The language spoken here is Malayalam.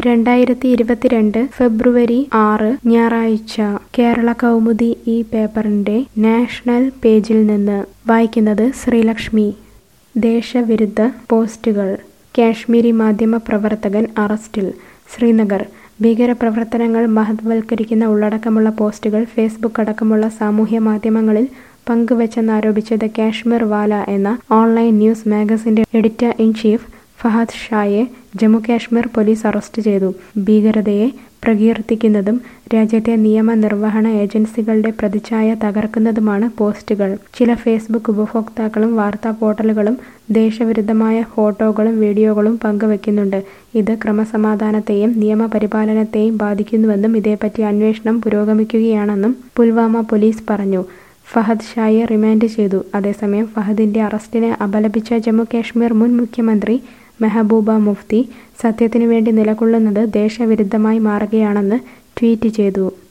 രണ്ടായിരത്തി ഇരുപത്തിരണ്ട് ഫെബ്രുവരി ആറ് ഞായറാഴ്ച കേരള കൗമുദി ഈ പേപ്പറിന്റെ നാഷണൽ പേജിൽ നിന്ന് വായിക്കുന്നത് ശ്രീലക്ഷ്മി ദേശവിരുദ്ധ പോസ്റ്റുകൾ കാശ്മീരി മാധ്യമ പ്രവർത്തകൻ അറസ്റ്റിൽ ശ്രീനഗർ ഭീകരപ്രവർത്തനങ്ങൾ മഹത്വൽക്കരിക്കുന്ന ഉള്ളടക്കമുള്ള പോസ്റ്റുകൾ ഫേസ്ബുക്ക് അടക്കമുള്ള സാമൂഹ്യ മാധ്യമങ്ങളിൽ പങ്കുവച്ചെന്നാരോപിച്ച് ദ കാശ്മീർ വാല എന്ന online news മാഗസിന്റെ editor in chief Fahad ഷായെ ജമ്മുകാശ്മീർ പോലീസ് അറസ്റ്റ് ചെയ്തു ഭീകരതയെ പ്രകീർത്തിക്കുന്നതും രാജ്യത്തെ നിയമനിർവഹണ ഏജൻസികളുടെ പ്രതിച്ഛായ തകർക്കുന്നതുമാണ് പോസ്റ്റുകൾ ചില ഫേസ്ബുക്ക് ഉപഭോക്താക്കളും വാർത്താ പോർട്ടലുകളും ദേശവിരുദ്ധമായ ഫോട്ടോകളും വീഡിയോകളും പങ്കുവെക്കുന്നുണ്ട് ഇത് ക്രമസമാധാനത്തെയും നിയമപരിപാലനത്തെയും ബാധിക്കുന്നുവെന്നും ഇതേപ്പറ്റി അന്വേഷണം പുരോഗമിക്കുകയാണെന്നും പുൽവാമ പോലീസ് പറഞ്ഞു ഫഹദ് ഷായെ റിമാൻഡ് ചെയ്തു അതേസമയം ഫഹദിന്റെ അറസ്റ്റിനെ അപലപിച്ച ജമ്മുകാശ്മീർ മുൻ മുഖ്യമന്ത്രി മെഹബൂബ മുഫ്തി സത്യത്തിനു വേണ്ടി നിലകൊള്ളുന്നത് ദേശവിരുദ്ധമായി മാറുകയാണെന്ന് ട്വീറ്റ് ചെയ്തു